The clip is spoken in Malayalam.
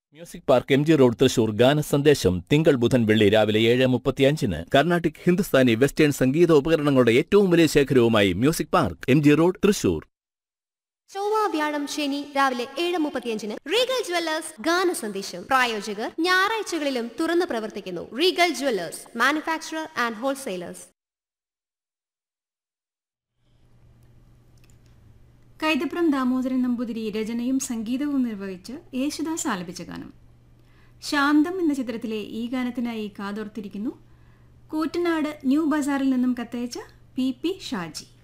music park M G road Thrissur ഗാന സന്ദേശം തിങ്കൾ ബുധൻ വെള്ളി രാവിലെ ഏഴ് മുപ്പത്തിയഞ്ചിന് കർണാട്ടിക് ഹിന്ദുസ്ഥാനി വെസ്റ്റേൺ സംഗീത ഉപകരണങ്ങളുടെ ഏറ്റവും വലിയ ശേഖരവുമായി music park M G road Thrissur ചൊവ്വ വ്യാഴം ശനി രാവിലെ ഏഴ് മുപ്പത്തിയഞ്ചിന് റീഗൽ ജ്വല്ലേഴ്സ് ഗാന സന്ദേശം പ്രായോജകർ ഞായറാഴ്ചകളിലും തുറന്നു പ്രവർത്തിക്കുന്നു Regal Jewellers manufacturer and wholesalers Kaithapram Damodaran Namboothiri രചനയും സംഗീതവും നിർവഹിച്ച് യേശുദാസ് ആലപിച്ച ഗാനം ശാന്തം എന്ന ചിത്രത്തിലെ ഈ ഗാനത്തിനായി കാതോർത്തിരിക്കുന്നു കൂറ്റനാട് ന്യൂ ബസാറിൽ നിന്നും കത്തയച്ച പി പി ഷാജി